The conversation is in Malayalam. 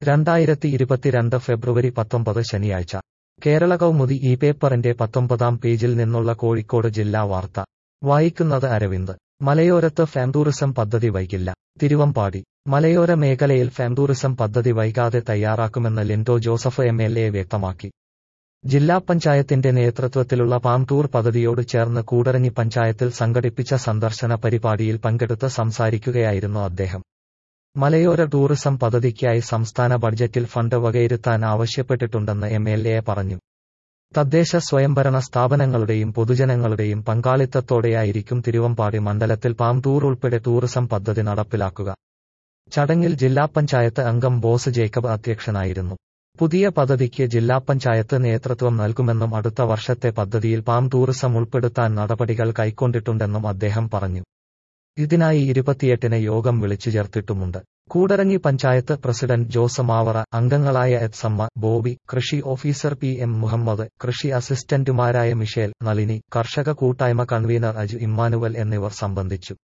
രണ്ടായിരത്തി ഇരുപത്തിരണ്ട് ഫെബ്രുവരി പത്തൊമ്പത് ശനിയാഴ്ച കേരള കൗമുദി ഈ പേപ്പറിന്റെ പത്തൊമ്പതാം പേജിൽ നിന്നുള്ള കോഴിക്കോട് ജില്ലാ വാർത്ത വായിക്കുന്നത് അരവിന്ദ് മലയോരത്ത് ഫാം ടൂറിസം പദ്ധതി വൈകില്ല തിരുവമ്പാടി മലയോര മേഖലയിൽ ഫാം ടൂറിസം പദ്ധതി വൈകാതെ തയ്യാറാക്കുമെന്ന് Lindo Joseph M L A വ്യക്തമാക്കി ജില്ലാ പഞ്ചായത്തിന്റെ നേതൃത്വത്തിലുള്ള പാം ടൂർ പദ്ധതിയോട് ചേർന്ന് കൂടരഞ്ഞി പഞ്ചായത്തിൽ സംഘടിപ്പിച്ച സന്ദർശന പരിപാടിയിൽ പങ്കെടുത്ത് സംസാരിക്കുകയായിരുന്നു അദ്ദേഹം മലയോര ടൂറിസം പദ്ധതിക്കായി സംസ്ഥാന ബഡ്ജറ്റിൽ ഫണ്ട് വകയിരുത്താൻ ആവശ്യപ്പെട്ടിട്ടുണ്ടെന്ന് എം എൽ എ പറഞ്ഞു തദ്ദേശ സ്വയംഭരണ സ്ഥാപനങ്ങളുടെയും പൊതുജനങ്ങളുടെയും പങ്കാളിത്തത്തോടെയായിരിക്കും തിരുവമ്പാടി മണ്ഡലത്തിൽ പാം ടൂർ ഉൾപ്പെടെ ടൂറിസം പദ്ധതി നടപ്പിലാക്കുക ചടങ്ങിൽ ജില്ലാ പഞ്ചായത്ത് അംഗം ബോസ് ജേക്കബ് അധ്യക്ഷനായിരുന്നു പുതിയ പദ്ധതിക്ക് ജില്ലാ പഞ്ചായത്ത് നേതൃത്വം നൽകുമെന്നും അടുത്ത വർഷത്തെ പദ്ധതിയിൽ പാം ടൂറിസം ഉൾപ്പെടുത്താൻ നടപടികൾ കൈക്കൊണ്ടിട്ടുണ്ടെന്നും അദ്ദേഹം പറഞ്ഞു ഇതിനായി ഇരുപത്തിയെട്ടിന് യോഗം വിളിച്ചു ചേർത്തിട്ടുമുണ്ട് കൂടരഞ്ഞി പഞ്ചായത്ത് പ്രസിഡന്റ് ജോസ് മാവറ അംഗങ്ങളായ എത്സമ്മ ബോബി കൃഷി ഓഫീസർ പി എം മുഹമ്മദ് കൃഷി അസിസ്റ്റന്റുമാരായ മിഷേൽ നളിനി കർഷക കൂട്ടായ്മ കൺവീനർ അജു ഇമ്മാനുവൽ എന്നിവർ സംബന്ധിച്ചു